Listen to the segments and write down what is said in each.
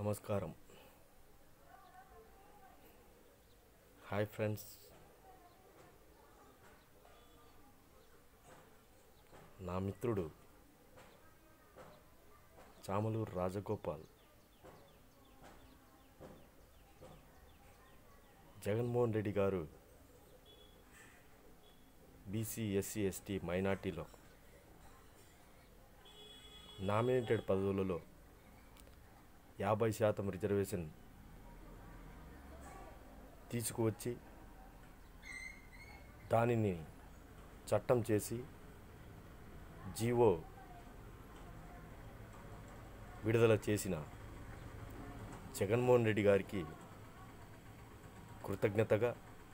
నమస్కారం hi friends నా మిత్రుడు చామలూరు రాజగోపాల్ జగన్మోహన్ రెడ్డి గారు బీసీ ఎస్సీ ఎస్టీ మైనార్టీలో నామినేటెడ్ పదవులలో యాభై శాతం రిజర్వేషన్ తీసుకువచ్చి దానిని చట్టం చేసి జీవో విడుదల చేసిన జగన్మోహన్ రెడ్డి గారికి కృతజ్ఞతగా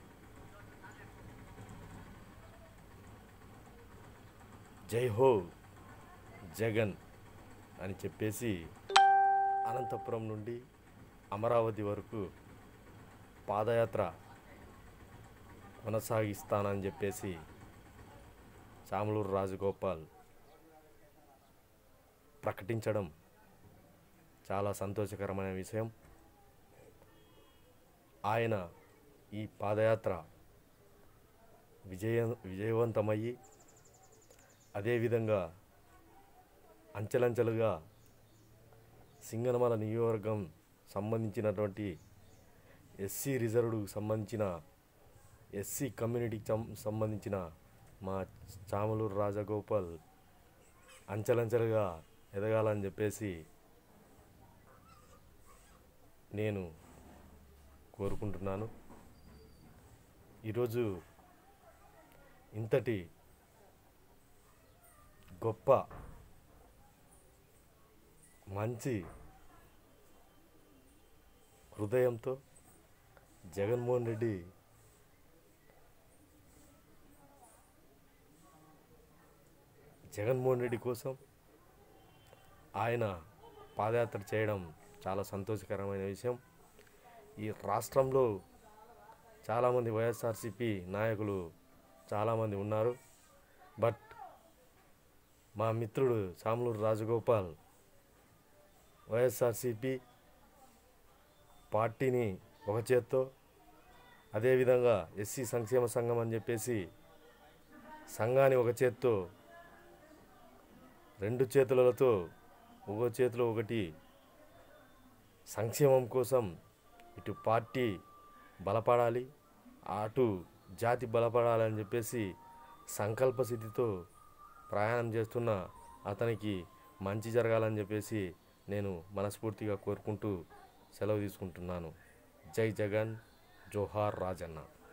జై హో జగన్ అని చెప్పేసి అనంతపురం నుండి అమరావతి వరకు పాదయాత్ర కొనసాగిస్తానని చెప్పేసి చామలూరు రాజగోపాల్ ప్రకటించడం చాలా సంతోషకరమైన విషయం ఆయన ఈ పాదయాత్ర విజయ విజయవంతమయ్యి అదేవిధంగా అంచెలంచెలుగా సింగనమల నియోజకవర్గం సంబంధించినటువంటి ఎస్సీ రిజర్వ్డ్కు సంబంధించిన ఎస్సీ కమ్యూనిటీకి సం- సంబంధించిన మా చామలూరు రాజగోపాల్ అంచెలంచెలుగా ఎదగాలని చెప్పేసి నేను కోరుకుంటున్నాను ఈరోజు ఇంతటి గొప్ప మంచి హృదయంతో జగన్మోహన్ రెడ్డి జగన్మోహన్ రెడ్డి కోసం ఆయన పాదయాత్ర చేయడం చాలా సంతోషకరమైన విషయం ఈ రాష్ట్రంలో చాలామంది వైఎస్ఆర్సిపి నాయకులు చాలామంది ఉన్నారు బట్ మా మిత్రుడు సాములూరు రాజగోపాల్ వైఎస్ఆర్సిపి పార్టీని ఒక చేత్తో అదేవిధంగా ఎస్సీ సంక్షేమ సంఘం అని చెప్పేసి సంఘాన్ని ఒక చేత్తో రెండు చేతులతో ఒక చేతిలో ఒకటి సంక్షేమం కోసం ఇటు పార్టీ బలపడాలి అటు జాతి బలపడాలని చెప్పేసి సంకల్ప స్థితితో ప్రయాణం చేస్తున్న అతనికి మంచి జరగాలని చెప్పేసి నేను మనస్ఫూర్తిగా కోరుకుంటూ సెలవు తీసుకుంటున్నాను జై జగన్ జోహార్ రాజన్న